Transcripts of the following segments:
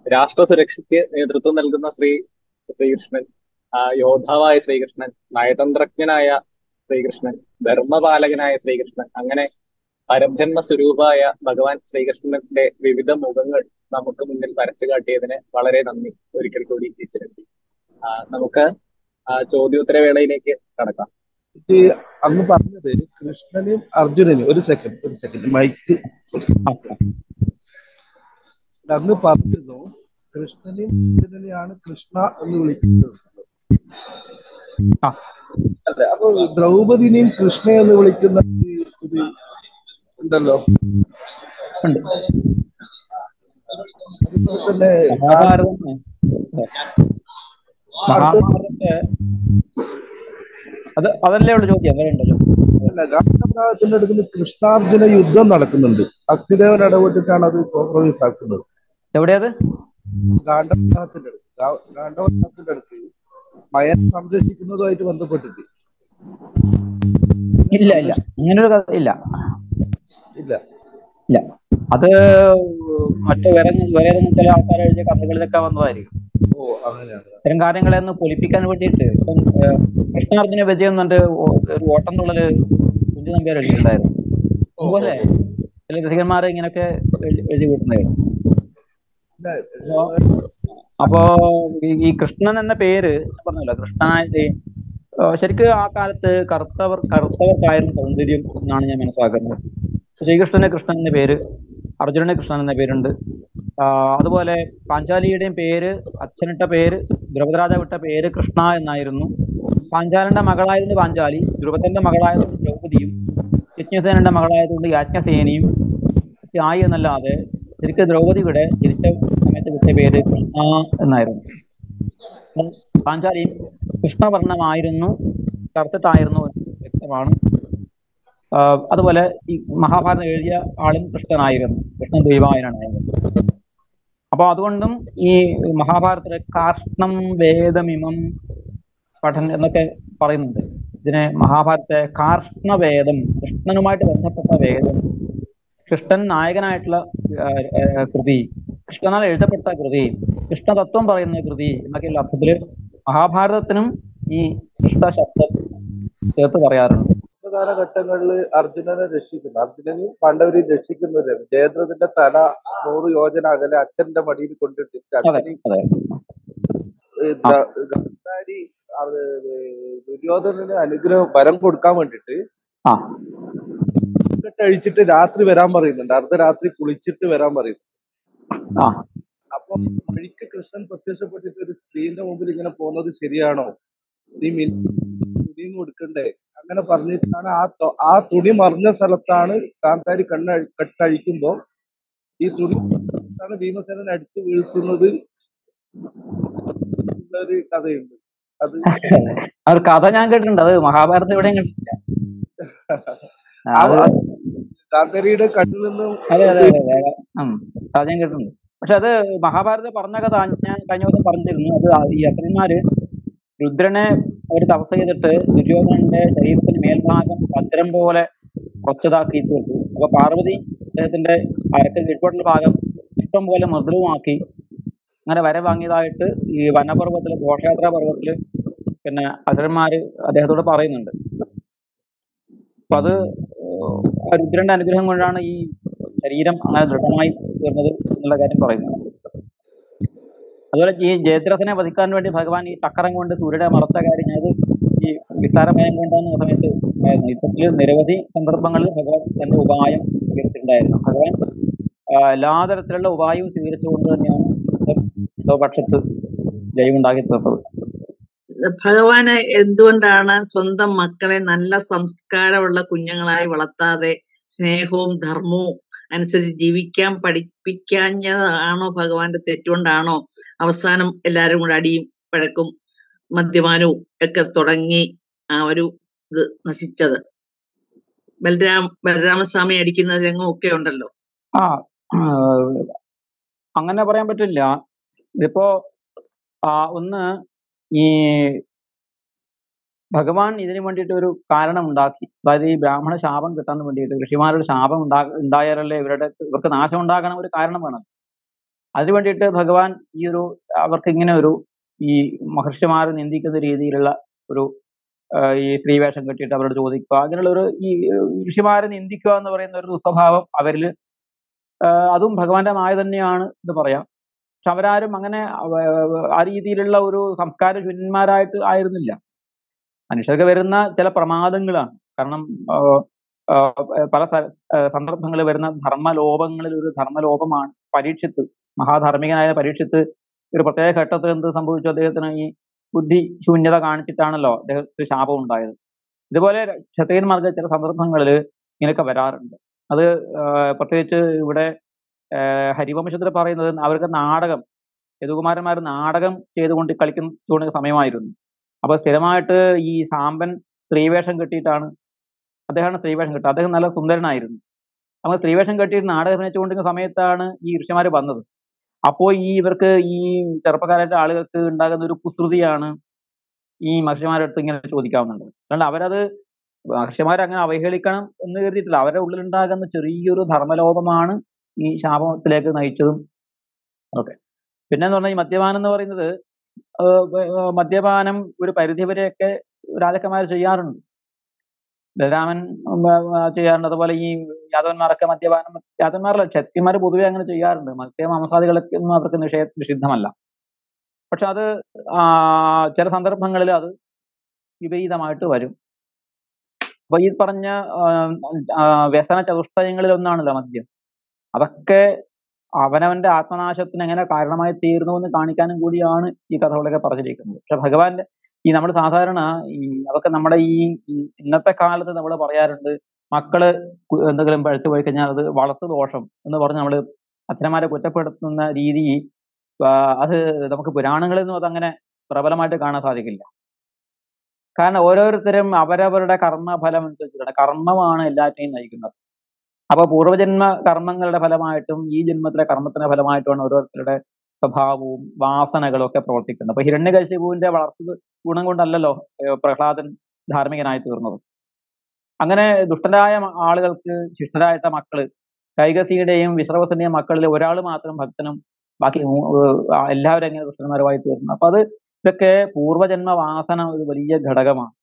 രാഷ്ട്ര സുരക്ഷയ്ക്ക് നേതൃത്വം നൽകുന്ന ശ്രീ ശ്രീകൃഷ്ണൻ ആ, യോദ്ധാവായ ശ്രീകൃഷ്ണൻ നയതന്ത്രജ്ഞനായ ശ്രീകൃഷ്ണൻ ധർമ്മപാലകനായ ശ്രീകൃഷ്ണൻ അങ്ങനെ പരബ്രഹ്മ സ്വരൂപായ ഭഗവാൻ ശ്രീകൃഷ്ണന്റെ വിവിധ മുഖങ്ങൾ നമുക്ക് മുന്നിൽ വരച്ചു കാട്ടിയതിന് വളരെ നന്ദി ഒരിക്കൽ കൂടി ഈശ്വരൻ ആ, നമുക്ക് ആ, ചോദ്യോത്തര വേളയിലേക്ക് കടക്കാം ഇത് അന്ന് പറഞ്ഞത് കൃഷ്ണനും അർജുനനും ഒരു സെക്കൻഡ് ഒരു സെക്കൻഡ് മൈക്ക് അന്ന് പറഞ്ഞിരുന്നു കൃഷ്ണനും അർജുനനെയാണ് കൃഷ്ണ എന്ന് വിളിക്കുന്നത് ആ. അല്ലെ അപ്പൊ ദ്രൗപദിനെയും കൃഷ്ണ എന്ന് വിളിക്കുന്ന ഈ ഇത് ഉണ്ടല്ലോ ഉണ്ട് അതുപോലെ തന്നെ മഹാഭാരതം മഹാഭാരതത്തെ അത് അതല്ലേ ഉള്ളു ചോദ്യം വേറെ ഉണ്ടല്ലോ അല്ല ഗാന്ധഭാഗത്തിന്റെ അടുത്ത് കൃഷ്ണാർജുന യുദ്ധം നടക്കുന്നുണ്ട് അഗ്നിദേവൻ ഇടപെട്ടിട്ടാണ് അത് കോംപ്രമൈസ് ആക്കുന്നത് എവിടെയത് ഗാന്ധഭാഗത്തിന്റെ അടുത്ത് ഗാ- ഗാന്ധവദാസത്തിന്റെ അടുത്ത് മയൻ സംരക്ഷിക്കുന്നതുമായിട്ട് ബന്ധപ്പെട്ടിട്ട് ഇല്ല ഇല്ല അങ്ങനെ ഒരു കഥ ഇല്ല ഇല്ല ഇല്ല അത് മറ്റു വേറെ വേറെ ഏതെങ്കിലും ചില ആൾക്കാർ എഴുതിയ കഥകളിലൊക്കെ വന്നതായിരിക്കും ഓ അങ്ങനെയാണ് ഇത്തരം കാര്യങ്ങളെ ഒന്ന് പൊലിപ്പിക്കാൻ വേണ്ടിയിട്ട് ഇപ്പം ഏഹ്, കൃഷ്ണാർജുന വിജയം എന്ന് പറഞ്ഞിട്ട് ഓ- ഒരു ഓട്ടം തുള്ളല് കുഞ്ചു നമ്പ്യാർ എഴുതിയിട്ടുണ്ടായിരുന്നു അതുപോലെ ചില രസികന്മാരെ ഇങ്ങനെയൊക്കെ എഴുതി എഴുതി വിടുന്നതായിരുന്നു ഇല്ല, അപ്പോ ഈ- ഈ കൃഷ്ണൻ എന്ന പേര് ഞാൻ പറഞ്ഞല്ലോ കൃഷ്ണനായിട്ട് ശരിക്കും ആ കാലത്ത് കറുത്തവർ കറുത്തവർക്കായിരുന്നു സൗന്ദര്യം എന്നാണ് ഞാൻ മനസ്സിലാക്കുന്നത് ശ്രീകൃഷ്ണന് കൃഷ്ണൻ എന്ന പേര് അർജുനന് കൃഷ്ണൻ എന്ന പേരുണ്ട് ആ, അതുപോലെ പാഞ്ചാലിയുടെയും പേര് അച്ഛനിട്ട പേര് ദ്രൗപദരാജ ഇട്ട പേര് കൃഷ്ണ എന്നായിരുന്നു പാഞ്ചാലന്റെ മകളായതുകൊണ്ട് പാഞ്ചാലി ദ്രുപദന്റെ മകളായതുകൊണ്ട് ദ്രൗപദിയും യജ്ഞസേനന്റെ മകളായതുകൊണ്ട് യാജ്ഞസേനയും ഒക്കെ ആയി എന്നല്ലാതെ ശരിക്കും ദ്രൗപദിയുടെ ജനിച്ച സമയത്ത് വിട്ട പേര് കൃഷ്ണ എന്നായിരുന്നു അപ്പം പാഞ്ചാലി കൃഷ്ണവർണ്ണമായിരുന്നു കറുത്തിട്ടായിരുന്നു എന്ന് വ്യക്തമാണ് ആ, അതുപോലെ ഈ മഹാഭാരതം എഴുതിയ ആളും കൃഷ്ണനായിരുന്നു കൃഷ്ണൻ ദൈവായനായിരുന്നു അപ്പൊ അതുകൊണ്ടും ഈ മഹാഭാരതത്തിലെ കാർഷ്ണം വേദമിമം പഠൻ എന്നൊക്കെ പറയുന്നുണ്ട് ഇതിനെ മഹാഭാരതത്തെ കാർഷ്ണവേദം കൃഷ്ണനുമായിട്ട് ബന്ധപ്പെട്ട വേദം കൃഷ്ണൻ നായകനായിട്ടുള്ള ആ, ആ, കൃതി കൃഷ്ണനാൽ എഴുതപ്പെട്ട കൃതി കൃഷ്ണതത്വം പറയുന്ന കൃതി എന്നൊക്കെയുള്ള അർത്ഥത്തില് മഹാഭാരതത്തിനും ഈ കൃഷ്ണ ശബ്ദം ചേർത്ത് പറയാറുണ്ട് പ്രധാന ഘട്ടങ്ങളിൽ അർജുനനെ രക്ഷിക്കുന്നു അർജുനനെയും പാണ്ഡവരെയും രക്ഷിക്കുന്നവരാണ് ജയദ്രഥന്റെ തല നൂറ് യോജന അകലെ അച്ഛന്റെ മടിയിൽ കൊണ്ടിട്ടിട്ട് അതെ അച്ഛനെയും അതെ ഏ, ദ്ര- ഗാന്ധാരി അത് ദുര്യോധനന് അനുഗ്രഹം വരം കൊടുക്കാൻ വേണ്ടിട്ട് ആ അഴിച്ചിട്ട് രാത്രി വരാൻ പറയുന്നുണ്ട് അർദ്ധരാത്രി കുളിച്ചിട്ട് വരാൻ പറയുന്നു ആ അപ്പൊ വഴിക്ക് കൃഷ്ണൻ പ്രത്യക്ഷപ്പെട്ടിട്ട് ഒരു സ്ത്രീന്റെ മുമ്പിൽ ഇങ്ങനെ പോകുന്നത് ശരിയാണോ നീ മിനി തുണിയും കൊടുക്കണ്ടേ അങ്ങനെ പറഞ്ഞിട്ടാണ് ആ തൊ- ആ തുണി മറിഞ്ഞ സ്ഥലത്താണ് കാന്താരി കണ്ണ കെട്ടഴിക്കുമ്പോ ഈ തുണി ാണ് ഭീമസേനൻ അടിച്ചു വീഴ്ത്തുന്നത് ഒരു കഥയുണ്ട് അത് ആ ഒരു കഥ ഞാൻ കേട്ടിട്ടുണ്ട് അത് മഹാഭാരതം എവിടെയും കേട്ടിട്ടില്ല ആ, ആ- അത് ആ കാന്താരിയുടെ കണ്ണിൽ നിന്നും അതെ അതെ അതെ അതെ ഉം കഥ ഞാൻ കേട്ടിട്ടുണ്ട് പക്ഷെ അത് മഹാഭാരതം പറഞ്ഞ കഥ ഞാൻ കഴിഞ്ഞ ദിവസം പറഞ്ഞിരുന്നു അത് ആ- ഈ അസുരന്മാര് രുദ്രനെ അവർ തപസ് ചെയ്തിട്ട് ദുര്യോധനന്റെ ശരീരത്തിന് മേൽഭാഗം വജ്രം പോലെ കുറച്ചതാക്കി തീർത്തു അപ്പൊ പാർവതി അദ്ദേഹത്തിന്റെ അരക്ക് കീഴ്പോട്ടുള്ള ഭാഗം ഇഷ്ടം പോലെ മൃദുവുമാക്കി അങ്ങനെ വര വാങ്ങിയതായിട്ട് ഈ വനപർവ്വത്തില് ഘോഷയാത്രാ പർവ്വത്തില് പിന്നെ അസുരന്മാര് അദ്ദേഹത്തോട് പറയുന്നുണ്ട് അപ്പൊ അത് ഏഹ്, ആ രുദ്രന്റെ അനുഗ്രഹം കൊണ്ടാണ് ഈ ശരീരം അങ്ങനെ ദൃഢമായി തീർന്നത് എന്നുള്ള കാര്യം പറയുന്നത് അതുപോലെ ഈ ജയദ്രഥനെ വധിക്കാൻ വേണ്ടി ഭഗവാൻ ഈ ചക്രം കൊണ്ട് സൂര്യനെ മറച്ച കാര്യം അത് ഈ വിസ്താരമയം കൊണ്ടുവന്ന സമയത്ത് ആയിരുന്നു ഇത്തരത്തില് നിരവധി സന്ദർഭങ്ങളിൽ ഭഗവാൻ തന്റെ ഉപായം സ്വീകരിച്ചിട്ടുണ്ടായിരുന്നു ഭഗവാൻ ആ, എല്ലാ തരത്തിലുള്ള ഉപായവും സ്വീകരിച്ചുകൊണ്ട് തന്നെയാണ് പക്ഷത്ത് ജയമുണ്ടാക്കി തീർത്തത് ഭഗവാന് എന്തുകൊണ്ടാണ് സ്വന്തം മക്കളെ നല്ല സംസ്കാരമുള്ള കുഞ്ഞുങ്ങളായി വളർത്താതെ സ്നേഹവും ധർമ്മവും അനുസരിച്ച് ജീവിക്കാൻ പഠിപ്പിക്കാഞ്ഞതാണോ ഭഗവാന്റെ തെറ്റുകൊണ്ടാണോ അവസാനം എല്ലാരും കൂടെ അടിയും പഴക്കും മദ്യപാനവും ഒക്കെ തുടങ്ങി ആ ഒരു ഇത് നശിച്ചത് ബലരാം ബലരാമസ്വാമി അടിക്കുന്ന രംഗം ഒക്കെ ഉണ്ടല്ലോ ആ ആഹ് അങ്ങനെ പറയാൻ പറ്റില്ല ഇതിപ്പോ ആ ഒന്ന് ഈ ഭഗവാൻ ഇതിനു വേണ്ടിയിട്ട് ഒരു കാരണം ഉണ്ടാക്കി അതായത് ഈ ബ്രാഹ്മണ ശാപം കിട്ടാൻ വേണ്ടിയിട്ട് ഋഷിമാരുടെ ശാപം ഉണ്ടാ ഉണ്ടായാലല്ലേ ഇവരുടെ ഇവർക്ക് നാശം ഉണ്ടാകണം ഒരു കാരണം വേണം അതിനു വേണ്ടിയിട്ട് ഭഗവാൻ ഈ ഒരു അവർക്ക് ഇങ്ങനെ ഒരു ഈ മഹർഷിമാരെ നിന്ദിക്കുന്ന രീതിയിലുള്ള ഒരു ആ, ഈ സ്ത്രീവേഷം കെട്ടിയിട്ട് അവരോട് ചോദിക്കുക അങ്ങനെയുള്ള ഒരു ഈ ഋഷിമാരെ നിന്ദിക്കുക എന്ന് പറയുന്ന ഒരു ദുസ്വഭാവം അവരിൽ അതും ഭഗവാന്റെ മായ തന്നെയാണ് എന്ന് പറയാം പക്ഷെ അവരാരും അങ്ങനെ അവ- ആ രീതിയിലുള്ള ഒരു സംസ്കാര ശൂന്യന്മാരായിട്ട് ആയിരുന്നില്ല മനുഷ്യർക്ക് വരുന്ന ചില പ്രമാദങ്ങളാണ് കാരണം ആ, ആ, പല സന്ദർഭങ്ങളിൽ വരുന്ന ധർമ്മലോപങ്ങളിൽ ഒരു ധർമ്മലോപമാണ് പരീക്ഷിത്ത് മഹാധാർമ്മികനായ പരീക്ഷിത്ത് ഒരു പ്രത്യേക ഘട്ടത്തിൽ എന്ത് സംഭവിച്ചു അദ്ദേഹത്തിന് ഈ ബുദ്ധി ശൂന്യത കാണിച്ചിട്ടാണല്ലോ അദ്ദേഹത്തിന് ശാപം ഉണ്ടായത് ഇതുപോലെ ക്ഷത്രിയന്മാർക്ക് ചില സന്ദർഭങ്ങളിൽ ഇങ്ങനെയൊക്കെ വരാറുണ്ട് അത് ആ, പ്രത്യേകിച്ച് ഇവിടെ ആ, ഹരിവംശത്തിൽ പറയുന്നത് അവർക്ക് നാടകം യദുകുമാരന്മാർ നാടകം ചെയ്തുകൊണ്ട് കളിക്കുന്ന സമയമായിരുന്നു അപ്പൊ സ്ഥിരമായിട്ട് ഈ സാമ്പൻ സ്ത്രീവേഷം കെട്ടിയിട്ടാണ് അദ്ദേഹമാണ് സ്ത്രീവേഷം കെട്ടുക അദ്ദേഹം നല്ല സുന്ദരനായിരുന്നു അപ്പോൾ സ്ത്രീവേഷം കെട്ടിയിട്ട് നാടകം അഭിനയിച്ചുകൊണ്ടിരുന്ന സമയത്താണ് ഈ ഋഷിമാര് വന്നത് അപ്പോൾ ഈ ഇവർക്ക് ഈ ചെറുപ്പക്കാരായിട്ട് ആളുകൾക്ക് ഉണ്ടാകുന്ന ഒരു കുസൃതിയാണ് ഈ മഹർഷിമാരുടെ അടുത്ത് ഇങ്ങനെ ചോദിക്കാവുന്നത് അല്ലാണ്ട് അവരത് മഹർഷിമാരെ അങ്ങനെ അവഹേളിക്കണം എന്ന് കരുതിയിട്ടില്ല അവരുടെ ഉള്ളിലുണ്ടാകുന്ന ചെറിയൊരു ധർമ്മലോപമാണ് ഈ ശാപത്തിലേക്ക് നയിച്ചതും ഒക്കെ പിന്നെ എന്ന് പറഞ്ഞാൽ ഈ മദ്യപാനം എന്ന് പറയുന്നത് ഏഹ് വ- ഏഹ് മദ്യപാനം ഒരു പരിധി വരെയൊക്കെ രാജാക്കന്മാർ ചെയ്യാറുണ്ട് ബലരാമൻ ഉം, ആ, ചെയ്യാറുണ്ട് അതുപോലെ ഈ യാദവന്മാരൊക്കെ മദ്യപാനം യാദവന്മാരല്ല ക്ഷത്രിയന്മാർ പൊതുവെ അങ്ങനെ ചെയ്യാറുണ്ട് മദ്യ മാംസാദികളൊക്കെ ഒന്നും അവർക്ക് നിഷേ നിഷിദ്ധമല്ല പക്ഷെ അത് ആ, ചില സന്ദർഭങ്ങളിൽ അത് വിപരീതമായിട്ട് വരും അപ്പൊ ഈ പറഞ്ഞ ആ, ആ, വ്യസന ചതുഷ്ടയങ്ങളിൽ ഒന്നാണല്ലോ മദ്യം അതൊക്കെ അവനവന്റെ ആത്മനാശത്തിന് എങ്ങനെ കാരണമായി തീർന്നു എന്ന് കാണിക്കാനും കൂടിയാണ് ഈ കഥകളൊക്കെ പറഞ്ഞിരിക്കുന്നത് പക്ഷെ ഭഗവാന്റെ ഈ നമ്മൾ സാധാരണ ഈ അതൊക്കെ നമ്മുടെ ഈ ഈ ഇന്നത്തെ കാലത്ത് നമ്മൾ പറയാറുണ്ട് മക്കള് കു- എന്തെങ്കിലും പഴുത്തു പോയി കഴിഞ്ഞാൽ അത് വളർത്തു ദോഷം എന്ന് പറഞ്ഞ് നമ്മൾ അച്ഛനമാരെ കുറ്റപ്പെടുത്തുന്ന രീതി ആ, അത് നമുക്ക് പുരാണങ്ങളിൽ നിന്നും അതങ്ങനെ പ്രബലമായിട്ട് കാണാൻ സാധിക്കില്ല കാരണം ഓരോരുത്തരും അവരവരുടെ കർമ്മഫലം അനുസരിച്ചിട്ടാണ് കർമ്മമാണ് എല്ലാറ്റിനെയും നയിക്കുന്നത് അപ്പൊ പൂർവ്വജന്മ കർമ്മങ്ങളുടെ ഫലമായിട്ടും ഈ ജന്മത്തിലെ കർമ്മത്തിന്റെ ഫലമായിട്ടുമാണ് ഓരോരുത്തരുടെ സ്വഭാവവും വാസനകളും ഒക്കെ പ്രവർത്തിക്കുന്നത് അപ്പൊ ഹിരണ്യകശിപുവിന്റെ വളർത്തു ഗുണം കൊണ്ടല്ലല്ലോ ഏഹ് പ്രഹ്ലാദൻ ധാർമ്മികനായി തീർന്നത് അങ്ങനെ ദുഷ്ടരായ മ- ആളുകൾക്ക് ശിഷ്ടരായിട്ട മക്കള് കൈകസിയുടെയും വിശ്രവസന്റെയും മക്കളിൽ ഒരാൾ മാത്രം ഭക്തനും ബാക്കി മൂ- ഏഹ് ആ എല്ലാവരും എങ്ങനെ ദുഷ്ടന്മാരുമായി തീർന്നു അപ്പൊ അത് ഇതൊക്കെ പൂർവ്വജന്മ വാസന ഒരു വലിയ ഘടകമാണ്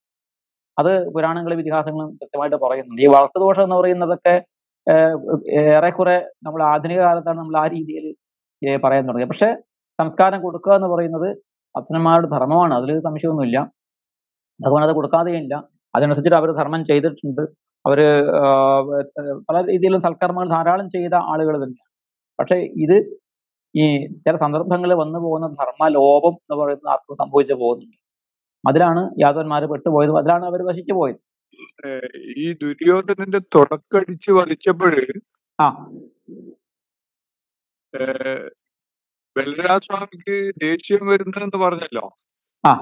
അത് പുരാണങ്ങളും ഇതിഹാസങ്ങളും കൃത്യമായിട്ട് പറയുന്നുണ്ട് ഈ വളർത്തുദോഷം എന്ന് പറയുന്നതൊക്കെ ഏഹ് ഏറെക്കുറെ നമ്മൾ ആധുനിക കാലത്താണ് നമ്മൾ ആ രീതിയിൽ പറയാൻ തുടങ്ങിയത് പക്ഷെ സംസ്കാരം കൊടുക്കുക എന്ന് പറയുന്നത് അച്ഛനന്മാരുടെ ധർമ്മമാണ് അതിൽ സംശയമൊന്നുമില്ല ഭഗവാൻ അത് കൊടുക്കാതെയില്ല അതിനനുസരിച്ചിട്ട് അവർ ധർമ്മം ചെയ്തിട്ടുണ്ട് അവര് ആഹ് ഏഹ് പല രീതിയിലും സൽക്കർമ്മങ്ങൾ ധാരാളം ചെയ്ത ആളുകൾ തന്നെയാണ് പക്ഷെ ഇത് ഈ ചില സന്ദർഭങ്ങളിൽ വന്നു പോകുന്ന ധർമ്മലോപം എന്ന് പറയുന്നത് ആർക്കും സംഭവിച്ചു പോകുന്നുണ്ട് അതിലാണ് യാദവന്മാർ പെട്ടുപോയത് അതിലാണ് അവർ നശിച്ചു പോയത് ഏഹ് ഈ ദുര്യോധനന്റെ തുടക്കടിച്ച് വലിച്ചപ്പോഴ് ആ ഏഹ് ബലരാസ്വാമിക്ക് ദേഷ്യം വരുന്നെന്ന് പറഞ്ഞല്ലോ ആ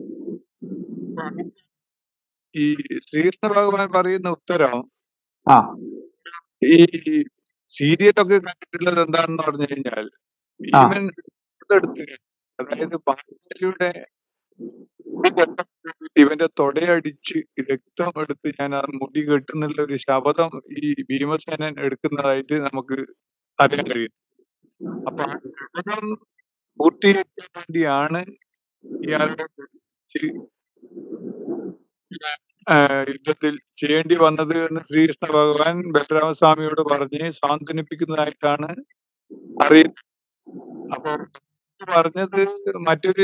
ഈ ശ്രീകൃഷ്ണ ഭഗവാൻ പറയുന്ന ഉത്തരം ആ ഈ സീരിയലൊക്കെ കണ്ടിട്ടുള്ളത് എന്താണെന്ന് പറഞ്ഞു കഴിഞ്ഞാൽ ആ ഭീമൻ എടുത്ത് അതായത് പാഞ്ചാലിയുടെ ഇവന്റെ തൊടയടിച്ച് രക്തം എടുത്ത് ഞാൻ ആ മുടി കെട്ടുന്നുള്ള ഒരു ശപഥം ഈ ഭീമസേനൻ എടുക്കുന്നതായിട്ട് നമുക്ക് അറിയാൻ കഴിയും അപ്പൊ ആ ശപഥം പൂർത്തീകരിക്കാൻ വേണ്ടിയാണ് ഇയാളുടെ ആഹ് യുദ്ധത്തിൽ ചെയ്യേണ്ടി വന്നത് എന്ന് ശ്രീകൃഷ്ണ ഭഗവാൻ ബലരാമസ്വാമിയോട് പറഞ്ഞ് സാന്ത്വനിപ്പിക്കുന്നതായിട്ടാണ് അറിയുന്നത് അപ്പൊ പറഞ്ഞത് മറ്റൊരു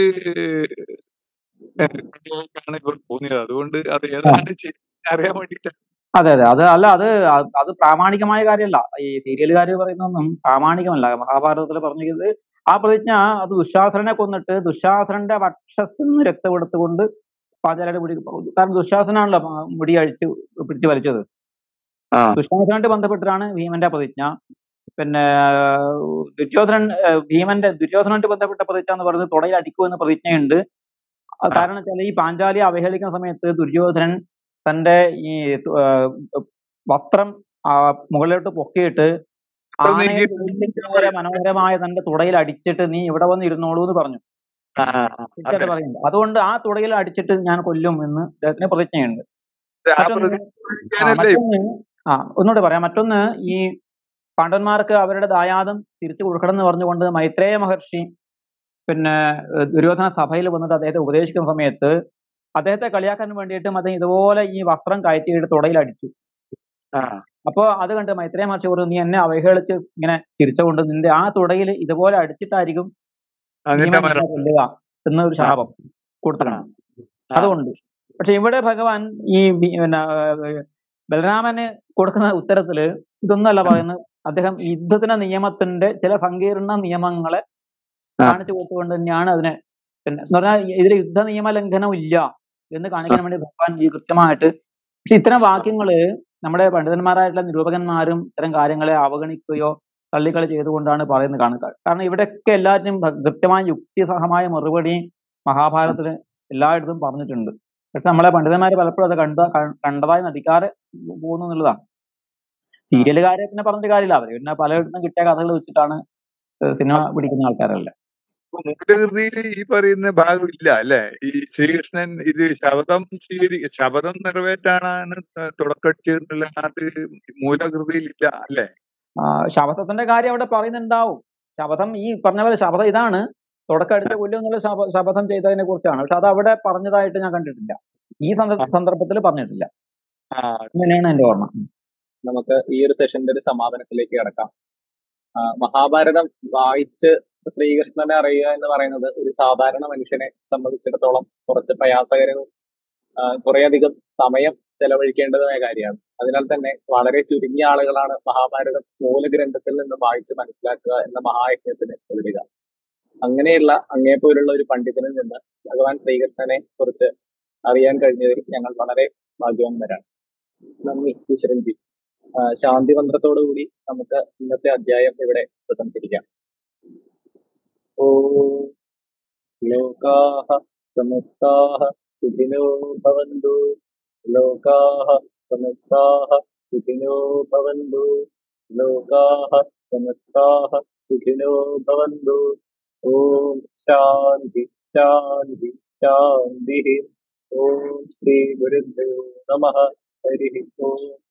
ആണ് ഇവർ തോന്നിയത് അതുകൊണ്ട് അത് ആ ഏതാണ് ശരി അറിയാൻ വേണ്ടിട്ട് അതെ അതെ അത് അല്ല അത് അത് അത് പ്രാമാണികമായ കാര്യമല്ല ഈ സീരിയലുകാർ പറയുന്നതൊന്നും പ്രാമാണികമല്ല മഹാഭാരതത്തിൽ പറഞ്ഞിരിക്കുന്നത് ആ പ്രതിജ്ഞ അത് ദുശാസനെ കൊന്നിട്ട് ദുശാസനന്റെ വക്ഷസ്സിൽ നിന്ന് രക്തം എടുത്തുകൊണ്ട് പാഞ്ചാലിയുടെ മുടി കാരണം ദുശാസനാണല്ലോ മ- മുടി അഴിച്ച് പിടിച്ച് വലിച്ചത് ആ ദുശാസനായിട്ട് ബന്ധപ്പെട്ടിട്ടാണ് ഭീമന്റെ പ്രതിജ്ഞ പിന്നെ ദുര്യോധനൻ ഏഹ് ഭീമന്റെ ദുര്യോധനായിട്ട് ബന്ധപ്പെട്ട പ്രതിജ്ഞ എന്ന് പറയുന്നത് തുടയിൽ അടിക്കുമെന്ന പ്രതിജ്ഞയുണ്ട് അത് ആ. കാരണം വെച്ചാൽ ഈ പാഞ്ചാലിയെ അവഹേളിക്കുന്ന സമയത്ത് ദുര്യോധനൻ തന്റെ ഈ ഏഹ് വസ്ത്രം ആ, മുകളിലോട്ട് പൊക്കിയിട്ട് അത് ആനയെ നീക്കി കൊല്ലുന്ന പോലെ മനോഹരമായ തന്റെ തുടയിൽ അടിച്ചിട്ട് നീ ഇവിടെ വന്ന് ഇരുന്നോളൂ എന്ന് പറഞ്ഞു ആ, ആ, തീർച്ചയായിട്ടും അതെ പറയുന്നുണ്ട് അതുകൊണ്ട് ആ തുടയിൽ അടിച്ചിട്ട് ഞാൻ കൊല്ലും എന്ന് അദ്ദേഹത്തിന് പ്രതിജ്ഞയുണ്ട് ആ മറ്റൊന്ന് ആ പ്രതിജ്ഞാനല്ലേ മറ്റൊന്ന് ആ ഒന്നുകൂടെ പറയാം മറ്റൊന്ന് ഈ പാണ്ഡവന്മാർക്ക് അവരുടെ ദായാദം തിരിച്ചു കൊടുക്കണം എന്ന് പറഞ്ഞുകൊണ്ട് മൈത്രേയ മഹർഷി പിന്നെ ഏഹ് ദുര്യോധന സഭയിൽ വന്നിട്ട് അദ്ദേഹത്തെ ഉപദേശിക്കുന്ന സമയത്ത് അദ്ദേഹത്തെ കളിയാക്കാൻ വേണ്ടിയിട്ടും അദ്ദേഹം ഇതുപോലെ ഈ വസ്ത്രം കയറ്റിയിട്ട് തുടയിൽ അടിച്ചു ആ അപ്പോ അത് കണ്ട് മൈത്രേയ മഹർഷി പറഞ്ഞു നീ എന്നെ അവഹേളിച്ച് ഇങ്ങനെ ചിരിച്ചുകൊണ്ട് നിന്റെ ആ തുടയിൽ ഇതുപോലെ അടിച്ചിട്ടായിരിക്കും അതിന്റെ ഭീമൻ മരം നിന്നെ കൊല്ലുക എന്നൊരു ആ ശാപം ആ കൊടുത്തിട്ടുണ്ട് ആ അതുകൊണ്ട് പക്ഷെ ഇവിടെ ഭഗവാൻ ഈ ബി- പിന്നെ ഏഹ് ബലരാമന് കൊടുക്കുന്ന ഉത്തരത്തില് ഇതൊന്നല്ല പറയുന്നത് അദ്ദേഹം യുദ്ധത്തിന്റെ നിയമത്തിന്റെ ചില സങ്കീർണ നിയമങ്ങളെ ആ കാണിച്ചു കൊടുത്തുകൊണ്ട് തന്നെയാണ് അതിനെ പിന്നെ എന്ന് പറഞ്ഞാൽ ഇതിൽ യുദ്ധ നിയമ ലംഘനം ഇല്ല എന്ന് ആ കാണിക്കാൻ വേണ്ടി ഭഗവാൻ ഈ കൃത്യമായിട്ട് പക്ഷെ ഇത്തരം വാക്യങ്ങള് നമ്മുടെ പണ്ഡിതന്മാരായിട്ടുള്ള നിരൂപകന്മാരും ഇത്തരം കാര്യങ്ങളെ അവഗണിക്കുകയോ തള്ളിക്കളി ചെയ്തുകൊണ്ടാണ് പറയുന്നത് കാണുക കാരണം ഇവിടെയൊക്കെ എല്ലാറ്റിനും ഭ- കൃത്യമായ യുക്തിസഹമായ മറുപടി മഹാഭാരതത്തിൽ എല്ലായിടത്തും പറഞ്ഞിട്ടുണ്ട് പക്ഷെ നമ്മളെ പണ്ഡിതന്മാര് പലപ്പോഴും അത് കണ്ട ക- കണ്ടതായി നടിക്കാതെ പോകുന്നു എന്നുള്ളതാണ് സീരിയലുകാരെ പിന്നെ പറഞ്ഞിട്ട് കാര്യമില്ല അവര് പിന്നെ പലയിടത്തും കിട്ടിയ കഥകൾ വെച്ചിട്ടാണ് ഏഹ് സിനിമ പിടിക്കുന്ന ആൾക്കാരല്ലേ അപ്പൊ മൂലകൃതിയിൽ ഈ പറയുന്ന ഭാഗം ഇല്ല അല്ലെ ഈ ശ്രീകൃഷ്ണൻ ഇത് ശബദം സ്വീകരി ശബദം നിറവേറ്റാനാണ് തുടക്കടിച്ചെന്നുള്ള അത് മൂലകൃതിയിൽ ഇല്ല അല്ലെ ആ, ശപഥത്തിന്റെ കാര്യം അവിടെ പറയുന്നുണ്ടാവും ശപഥം ഈ പറഞ്ഞ പോലെ ശപഥം ഇതാണ് തുടക്കം അടിച്ച കൊല്ലും എന്നുള്ള ശപ- ശപഥം ചെയ്തതിനെ കുറിച്ചാണ് പക്ഷെ അത് അവിടെ പറഞ്ഞതായിട്ട് ഞാൻ കണ്ടിട്ടില്ല ഈ സന്ദർഭത്തിൽ പറഞ്ഞിട്ടില്ല ആ അങ്ങനെയാണ് എന്റെ ഓർമ്മ ഉം. നമുക്ക് ഈ ഒരു സെഷന്റെ ഒരു സമാപനത്തിലേക്ക് കിടക്കാം ആ, മഹാഭാരതം വായിച്ച് ശ്രീകൃഷ്ണനെ അറിയുക എന്ന് പറയുന്നത് ഒരു സാധാരണ മനുഷ്യനെ സംബന്ധിച്ചിടത്തോളം കുറച്ച് പ്രയാസകരവും ആ, കുറേയധികം സമയം ചെലവഴിക്കേണ്ടതുമായ കാര്യമാണ് അതിനാൽ തന്നെ വളരെ ചുരുങ്ങിയ ആളുകളാണ് മഹാഭാരതം മൂലഗ്രന്ഥത്തിൽ നിന്ന് വായിച്ച് മനസ്സിലാക്കുക എന്ന മഹായജ്ഞത്തിന് എതിരുക അങ്ങനെയുള്ള അങ്ങേപ്പോലുള്ള ഒരു പണ്ഡിതനിൽ നിന്ന് ഭഗവാൻ ശ്രീകൃഷ്ണനെ കുറിച്ച് അറിയാൻ കഴിഞ്ഞതിൽ ഞങ്ങൾ വളരെ ഭാഗ്യവാന്മാരാണ് നന്ദി ഈശ്വരൻ ജി ആ, ശാന്തി മന്ത്രത്തോടുകൂടി നമുക്ക് ഇന്നത്തെ അധ്യായം ഇവിടെ ഉപസംഹരിക്കാം ഓ ലോകാः സമസ്താः സുഖിനോ ഭവन्तु ലോകാः സമസ്താः സുഖിനോ ഭവन्तु ലോകാः സമസ്താः സുഖിനോ ഭവन्तു ഓം ശാന്തി ശാന്തി ശാന്തി ഓം ശ്രീ ഗുരുഭ്യോ നമഃ ഹരി ഓം